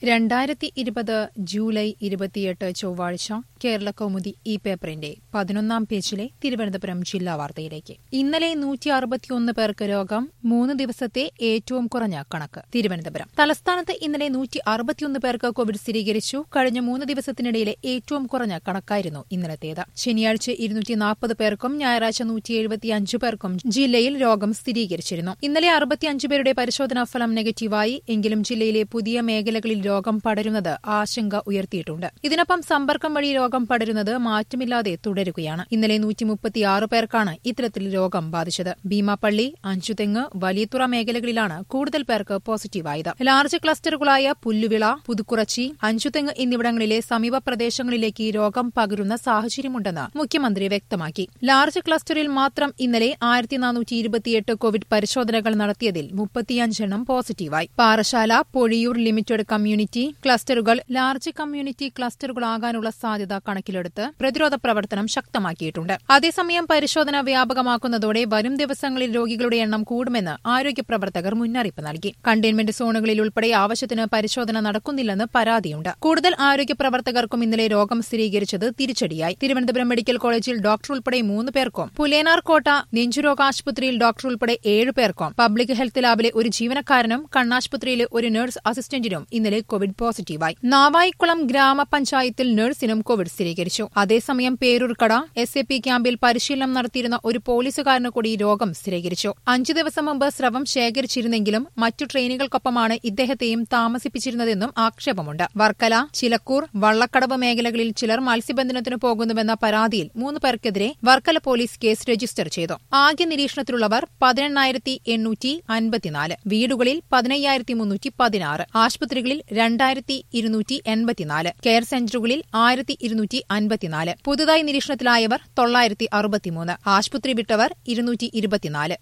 രണ്ടായിരത്തി ഇരുപത് ജൂലൈ ഇരുപത്തിയെട്ട് ചൊവ്വാഴ്ച കേരള കൗമുദി ഈ പേപ്പറിന്റെ പതിനൊന്നാം പേജിലെ തിരുവനന്തപുരം ജില്ലാ വാർത്തയിലേക്ക് ഇന്നലെ നൂറ്റി അറുപത്തിയൊന്ന് പേർക്ക് രോഗം മൂന്ന് ദിവസത്തെ ഏറ്റവും കുറഞ്ഞ കണക്ക് തിരുവനന്തപുരം തലസ്ഥാനത്ത് ഇന്നലെ നൂറ്റി അറുപത്തിയൊന്ന് പേർക്ക് കോവിഡ് സ്ഥിരീകരിച്ചു കഴിഞ്ഞ മൂന്ന് ദിവസത്തിനിടയിലെ ഏറ്റവും കുറഞ്ഞ കണക്കായിരുന്നു ഇന്നലത്തേത് ശനിയാഴ്ച ഇരുന്നൂറ്റി നാൽപ്പത് പേർക്കും ഞായറാഴ്ച നൂറ്റി എഴുപത്തിയഞ്ച് പേർക്കും ജില്ലയിൽ രോഗം സ്ഥിരീകരിച്ചിരുന്നു ഇന്നലെ അറുപത്തിയഞ്ച് പേരുടെ പരിശോധനാ ഫലം നെഗറ്റീവായി എങ്കിലും ജില്ലയിലെ പുതിയ മേഖലകളിൽ രോഗം പടരുന്നത് ആശങ്ക ഉയർത്തിയിട്ടുണ്ട് ഇതിനൊപ്പം സമ്പർക്കം വഴി രോഗം പടരുന്നത് മാറ്റമില്ലാതെ തുടരുകയാണ് ഇന്നലെ നൂറ്റി മുപ്പത്തിയാറ് പേർക്കാണ് ഇത്തരത്തിൽ രോഗം ബാധിച്ചത് ഭീമാപ്പള്ളി അഞ്ചുതെങ്ങ് വലിയതുറ മേഖലകളിലാണ് കൂടുതൽ പേർക്ക് പോസിറ്റീവായത് ലാർജ് ക്ലസ്റ്ററുകളായ പുല്ലുവിള പുതുക്കുറച്ചി അഞ്ചുതെങ്ങ് എന്നിവിടങ്ങളിലെ സമീപ പ്രദേശങ്ങളിലേക്ക് രോഗം പകരുന്ന സാഹചര്യമുണ്ടെന്ന് മുഖ്യമന്ത്രി വ്യക്തമാക്കി ലാർജ് ക്ലസ്റ്ററിൽ മാത്രം ഇന്നലെ ആയിരത്തി നാനൂറ്റി ഇരുപത്തിയെട്ട് കോവിഡ് പരിശോധനകൾ നടത്തിയതിൽ മുപ്പത്തിയഞ്ചെണ്ണം പോസിറ്റീവായി പാറശാല പൊഴിയൂർ ലിമിറ്റഡ് കമ്മ്യൂണിറ്റി ക്ലസ്റ്ററുകൾ ലാർജ് കമ്മ്യൂണിറ്റി ക്ലസ്റ്ററുകളാകാനുള്ള സാധ്യത കണക്കിലെടുത്ത് പ്രതിരോധ പ്രവർത്തനം ശക്തമാക്കിയിട്ടുണ്ട് അതേസമയം പരിശോധന വ്യാപകമാക്കുന്നതോടെ വരും ദിവസങ്ങളിൽ രോഗികളുടെ എണ്ണം കൂടുമെന്ന് ആരോഗ്യ പ്രവർത്തകർ മുന്നറിയിപ്പ് നൽകി കണ്ടെയ്ൻമെന്റ് സോണുകളിൽ ഉൾപ്പെടെ ആവശ്യത്തിന് പരിശോധന നടക്കുന്നില്ലെന്ന് പരാതിയുണ്ട് കൂടുതൽ ആരോഗ്യ പ്രവർത്തകർക്കും ഇന്നലെ രോഗം സ്ഥിരീകരിച്ചത് തിരിച്ചടിയായി തിരുവനന്തപുരം മെഡിക്കൽ കോളേജിൽ ഡോക്ടർ ഉൾപ്പെടെ മൂന്ന് പേർക്കും പുലേനാർ കോട്ട നെഞ്ചുരോഗ ആശുപത്രിയിൽ ഡോക്ടർ ഉൾപ്പെടെ ഏഴ് പേർക്കും പബ്ലിക് ഹെൽത്ത് ലാബിലെ ഒരു ജീവനക്കാരനും കണ്ണാശുപത്രിയിലെ ഒരു നഴ്സ് അസിസ്റ്റന്റിനും ഇന്നലെ കോവിഡ് പോസിറ്റീവായി നാവായിക്കുളം ഗ്രാമപഞ്ചായത്തിൽ നഴ്സിനും കോവിഡ് സ്ഥിരീകരിച്ചു അതേസമയം പേരൂർക്കട എസ് എ പി ക്യാമ്പിൽ പരിശീലനം നടത്തിയിരുന്ന ഒരു പോലീസുകാരന് കൂടി രോഗം സ്ഥിരീകരിച്ചു അഞ്ചു ദിവസം മുമ്പ് സ്രവം ശേഖരിച്ചിരുന്നെങ്കിലും മറ്റു ട്രെയിനുകൾക്കൊപ്പമാണ് ഇദ്ദേഹത്തെയും താമസിപ്പിച്ചിരുന്നതെന്നും ആക്ഷേപമുണ്ട് വർക്കല ചിലക്കൂർ വള്ളക്കടവ് മേഖലകളിൽ ചിലർ മത്സ്യബന്ധനത്തിന് പോകുന്നുവെന്ന പരാതിയിൽ മൂന്ന് പേർക്കെതിരെ വർക്കല പോലീസ് കേസ് രജിസ്റ്റർ ചെയ്തു ആകെ നിരീക്ഷണത്തിലുള്ളവർ പതിനെണ്ണായിരത്തി എണ്ണൂറ്റി അൻപത്തിനാല് വീടുകളിൽ പതിനയ്യായിരത്തി മുന്നൂറ്റി പതിനാറ് ആശുപത്രികളിൽ രണ്ടായിരത്തി ഇരുന്നൂറ്റി എൺപത്തിനാല് കെയർ സെന്ററുകളിൽ ആയിരത്തി ഇരുന്നൂറ്റി അൻപത്തിനാല് പുതുതായി നിരീക്ഷണത്തിലായവർ തൊള്ളായിരത്തി അറുപത്തിമൂന്ന് ആശുപത്രി വിട്ടവർ ഇരുന്നൂറ്റി ഇരുപത്തിനാല്